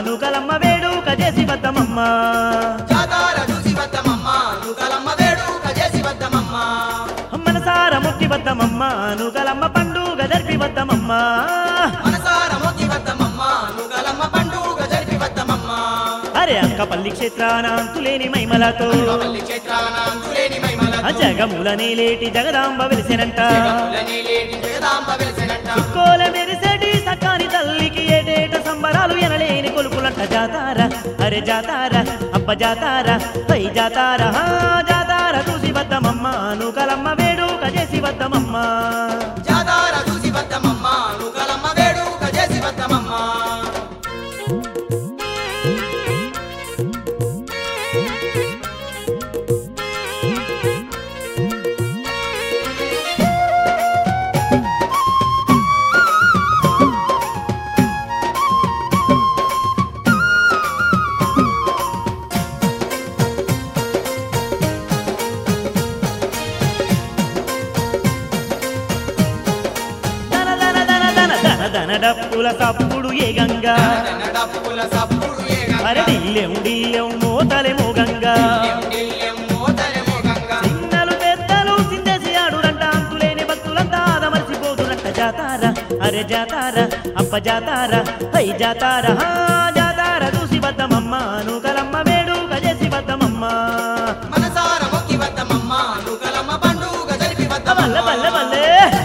నూకలమ్మ వేడుక చేసి వద్దమమ్మ జాతార చూసి వద్దమమ్మ నూకలమ్మ వేడుక చేసి వద్దమమ్మ మనసార మొక్కి వద్దమమ్మ నూకలమ్మ పండుగ జరిపి వద్దమమ్మ మనసార మొక్కి వద్దమమ్మ నూకలమ్మ పండుగ జరిపి వద్దమమ్మ అరే అంకపల్లి క్షేత్రాన అంతులేని మైమలతో పల్లి క్షేత్రాన అంతులేని మైమల ఆ జగముల నేలేటి జగదాంబ వెలిసినంట లేటి జగదాంబ వెలిసినట్ట కోల మెరిసెటి సకాని తల్లికి ఏటేట సంబరాలు ఎనలేని కొలుపులంట జాతార అరే జాతార అబ్బ జాతార పై జాతార హా జాతార చూసి వద్దమమ్మ నూకలమ్మ వేడుక చేసి వద్దమమ్మ జాతార చూసి వద్దమమ్మ నూకలమ్మ వేడుక చేసి వద్దమమ్మ ధన ధన ధన ధన ధన ధన డప్పుల సప్పుడు ఏ గంగా డప్పుల సప్పుడు ఏ గంగ. అరే డిల్లెం డిల్లెం మోతలే మోగంగా డిల్లెం మోతలెమో గంగ. చిన్నలు పెద్దలు చిందేసి ఆడురంట అంతులేని భక్తులంతా ఆదమర్చిపోతున్నట్ట జాతార అరే జాతార అప్ప జాతార హై జాతార హా జాతార చూసి వద్దమమ్మ నూకలమ్మ వేడుక చేసి వద్దమమ్మ మనసార మొక్కి వద్దమమ్మ నూకలమ్మ పండుగ జరిపి బల్ల వద్దమమ్మ బల్ల బల్లే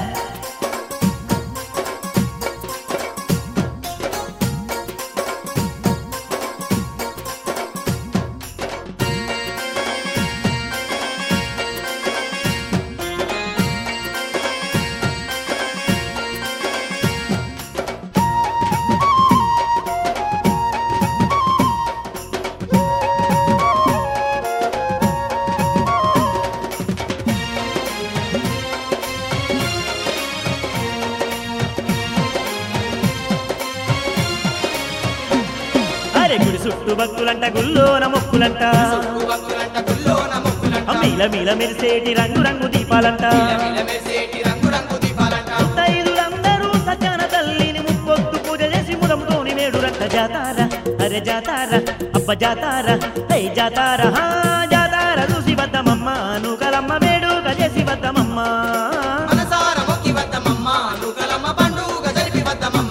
అరే గుడి చుట్టూ భక్తులంట గుల్లోన మొక్కులంట చుట్టూ భక్తులంట గుల్లోన మొక్కులంట. మీల మీల మెరిసేటి రంగు రంగు దీపాలంట మిలమిలమెరిసేటి రంగు రంగు దీపాలంట. ముత్తైదులందరూ సజ్జన తల్లిని ముప్పొత్తు పూజ చేసి ముదంతోని మేడురంట జాతార అరే జాతార అబ్బ జాతార హై జాతార హా జాతార చూసి వద్దమమ్మ నూకలమ్మ వేడుక చేసి వద్దమమ్మ మనసార మొక్కి వద్దమమ్మ నూకలమ్మ పండుగ జరిపి వద్దమమ్మ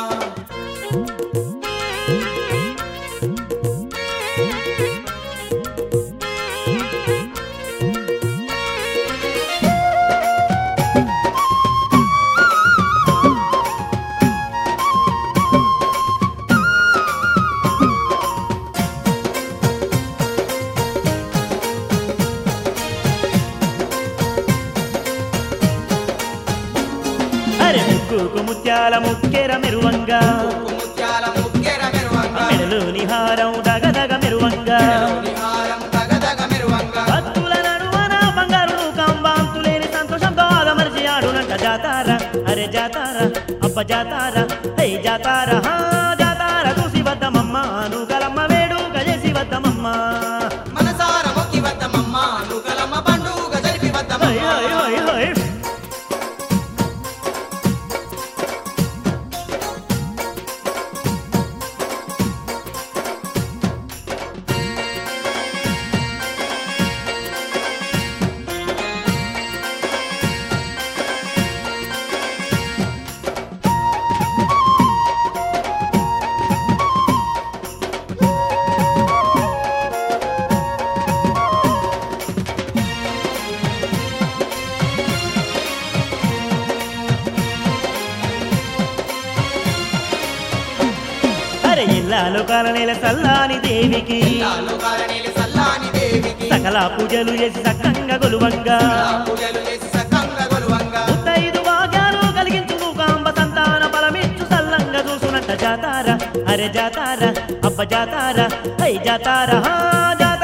అరే ముక్కుకు ముత్యాల ముక్కెర మెరువంగా ఉప్పు ముత్యాల ముక్కెర మెరువంగ. మెడలోని హారం దగదగ మెరువంగా నిహారం తగదగ మెరువంగ. భక్తుల నడువన బంగారు కంబాంతులేని సంతోషంతో ఆదమరిచి ఆడునంట జాతార అరే జాతార అబ్బ జాతార హై జాతార హా జాతార చూసి వద్దమమ్మ నూకలమ్మ వేడుక చేసి వద్దమమ్మ మనసార మొక్కి వద్దమమ్మ నూకలమ్మ పండుగ జరిపి హై, వద్దమమ్మ హై, హై, హై. అరే ఇల్లాలు కాలనేల సల్లాని దేవికి లోకాలనేలి సల్లాని దేవికి సకల పూజలు చేసి సక్కంగా గొలువంగా పూజలు చేసి సక్కంగా గొలువంగా ముత్తైదు భాగ్యాలు కలిగించు కాంబ సంతాన బలమిచ్చు సల్లంగా చూసునంట జాతార అరే జాతార అబ్బ జాతార హై జాతార హా జాతార